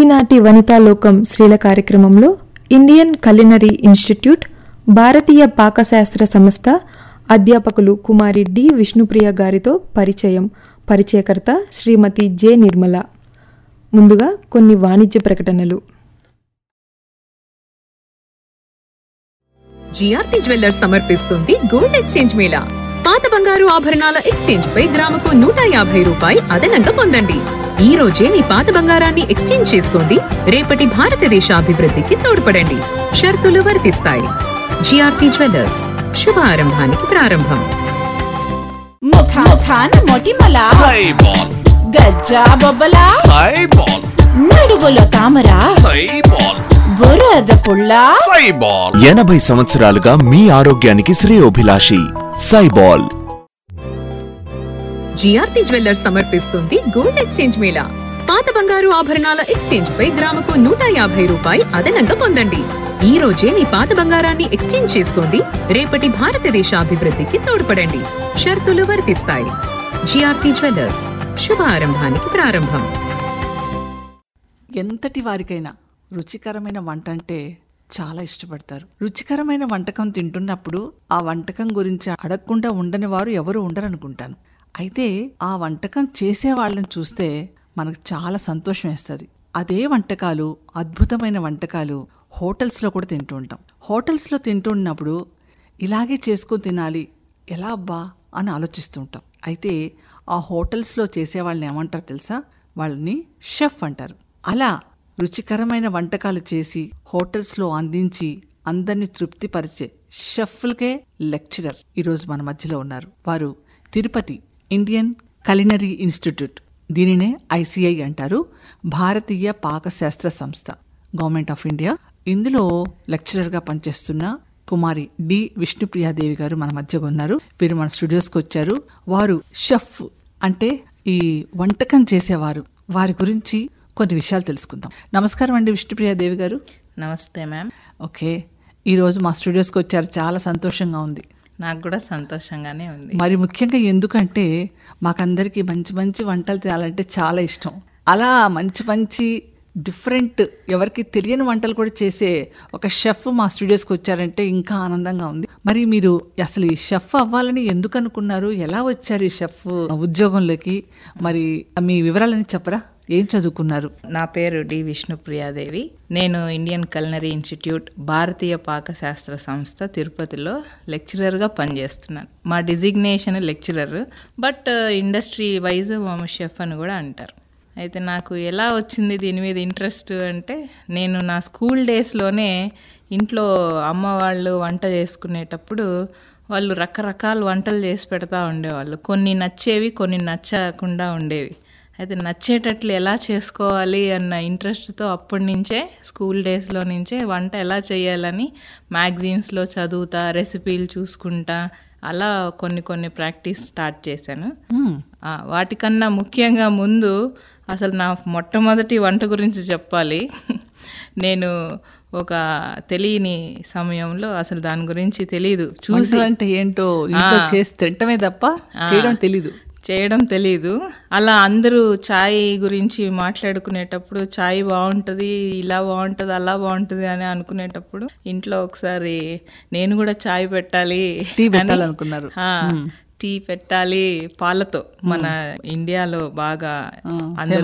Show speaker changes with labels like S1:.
S1: ఈనాటి వనితాలోకం స్త్రీల కార్యక్రమంలో ఇండియన్ కలినరీ ఇన్స్టిట్యూట్ భారతీయ పాకశాస్త్ర సంస్థ అధ్యాపకులు కుమారి డి విష్ణుప్రియ గారితో పరిచయం పరిచయకర్త శ్రీమతి జె నిర్మల ముందుగా కొన్ని వాణిజ్య ప్రకటనలు
S2: జిఆర్పి జ్యువెల్లర్స్ సమర్పిస్తుంది గోల్డ్ ఎక్స్చేంజ్ మేళా పాత బంగారు ఆభరణాల ఎక్స్చేంజ్ పై గ్రాముకు నూట యాభై రూపాయి అదనంగా పొందండి ఈ రోజే మీ పాత బంగారాన్ని ఎక్స్చేంజ్ చేసుకోండి రేపటి భారతదేశ అభివృద్ధికి తోడ్పడండి షరతులు వర్తిస్తాయి జిఆర్పి జ్యువెల్లర్స్ శుభారంభానికి ప్రారంభం
S3: ముఖా ముఖాన మొటిమల
S4: సైబాల్
S3: గజ్జా బొబ్బల
S4: సైబాల్
S3: నడువులో తామర
S4: సైబాల్
S3: బురద పుల్ల
S4: సైబాల్
S5: ఎనభై సంవత్సరాలుగా మీ ఆరోగ్యానికి శ్రేయోభిలాషి సైబాల్
S2: జిఆర్పి జ్యువెల్లర్స్ సమర్పిస్తుంది గోల్డ్ ఎక్స్చేంజ్ మేళా పాత బంగారు ఆభరణాల ఎక్స్చేంజ్ పై గ్రాముకు నూట యాభై రూపాయి అదనంగా పొందండి ఈ రోజే మీ పాత బంగారాన్ని ఎక్స్చేంజ్ చేసుకోండి రేపటి భారతదేశ అభివృద్ధికి తోడ్పడండి షరతులు వర్తిస్తాయి జిఆర్పి జ్యువెల్లర్స్ శుభారంభానికి ప్రారంభం
S6: ఎంతటి వారికైనా రుచికరమైన వంట అంటే చాలా ఇష్టపడతారు రుచికరమైన వంటకం తింటున్నప్పుడు ఆ వంటకం గురించి అడగకుండా ఉండని వారు ఎవరు ఉండరనుకుంటాను అయితే ఆ వంటకం చేసే వాళ్ళని చూస్తే మనకు చాలా సంతోషం వేస్తుంది అదే వంటకాలు అద్భుతమైన వంటకాలు హోటల్స్లో కూడా తింటూ ఉంటాం హోటల్స్లో తింటూ ఉన్నప్పుడు ఇలాగే చేసుకొని తినాలి ఎలా అబ్బా అని ఆలోచిస్తూ ఉంటాం అయితే ఆ హోటల్స్లో చేసే వాళ్ళని ఏమంటారు తెలుసా వాళ్ళని షెఫ్ అంటారు అలా రుచికరమైన వంటకాలు చేసి హోటల్స్లో అందించి అందరినీ తృప్తిపరిచే షెఫ్లకే లెక్చరర్ ఈరోజు మన మధ్యలో ఉన్నారు వారు తిరుపతి ఇండియన్ కలినరీ ఇన్స్టిట్యూట్ దీనినే ఐసిఐ అంటారు భారతీయ పాకశాస్త్ర సంస్థ గవర్నమెంట్ ఆఫ్ ఇండియా ఇందులో లెక్చరర్గా పనిచేస్తున్న కుమారి డి విష్ణుప్రియాదేవి గారు మన మధ్యగా ఉన్నారు వీరు మన స్టూడియోస్కి వచ్చారు వారు షెఫ్ అంటే ఈ వంటకం చేసేవారు వారి గురించి కొన్ని విషయాలు తెలుసుకుందాం నమస్కారం అండి విష్ణుప్రియాదేవి గారు
S7: నమస్తే మ్యామ్
S6: ఓకే ఈరోజు మా స్టూడియోస్కి వచ్చారు చాలా సంతోషంగా ఉంది
S7: నాకు కూడా సంతోషంగానే ఉంది
S6: మరి ముఖ్యంగా ఎందుకంటే మాకందరికీ మంచి మంచి వంటలు తినాలంటే చాలా ఇష్టం అలా మంచి మంచి డిఫరెంట్ ఎవరికి తెలియని వంటలు కూడా చేసే ఒక షెఫ్ మా స్టూడియోస్కి వచ్చారంటే ఇంకా ఆనందంగా ఉంది మరి మీరు అసలు ఈ షెఫ్ అవ్వాలని ఎందుకు అనుకున్నారు ఎలా వచ్చారు ఈ షెఫ్ ఉద్యోగంలోకి మరి మీ వివరాలని చెప్పరా ఏం చదువుకున్నారు
S7: నా పేరు డి విష్ణుప్రియాదేవి నేను ఇండియన్ కల్నరీ ఇన్స్టిట్యూట్ భారతీయ పాకశాస్త్ర సంస్థ తిరుపతిలో లెక్చరర్గా పనిచేస్తున్నాను మా designation lecturer but industry wise chef అని కూడా అంటారు అయితే నాకు ఎలా వచ్చింది దీని మీద ఇంట్రెస్ట్ అంటే నేను నా స్కూల్ డేస్లోనే ఇంట్లో అమ్మ వాళ్ళు వంట చేసుకునేటప్పుడు వాళ్ళు రకరకాల వంటలు చేసి పెడతా ఉండేవాళ్ళు కొన్ని నచ్చేవి కొన్ని నచ్చకుండా ఉండేవి అయితే నచ్చేటట్లు ఎలా చేసుకోవాలి అన్న ఇంట్రెస్ట్తో అప్పటి నుంచే స్కూల్ డేస్లో నుంచే వంట ఎలా చేయాలని మ్యాగజైన్స్లో చదువుతా రెసిపీలు చూసుకుంటా అలా కొన్ని కొన్ని ప్రాక్టీస్ స్టార్ట్ చేశాను ఆ, వాటికన్నా ముఖ్యంగా ముందు అసలు నా మొట్టమొదటి వంట గురించి చెప్పాలి నేను ఒక తెలియని సమయంలో అసలు దాని గురించి తెలియదు చూసి
S6: వంటలు అంటే ఏంటో ఇంట్లో
S7: ఆ.
S6: చేసి తింటమే తప్ప చేయడం తెలీదు
S7: చేయడం తెలీదు అలా అందరూ చాయ్ గురించి మాట్లాడుకునేటప్పుడు చాయ్ బాగుంటుంది ఇలా బాగుంటుంది అలా బాగుంటుంది అని అనుకునేటప్పుడు ఇంట్లో ఒకసారి నేను కూడా చాయ్ పెట్టాలి
S6: టీ
S7: అని-
S6: పెట్టాలనుకున్నారు.
S7: ఆ, టీ పెట్టాలి పాలతో మన ఇండియాలో బాగా అందరూ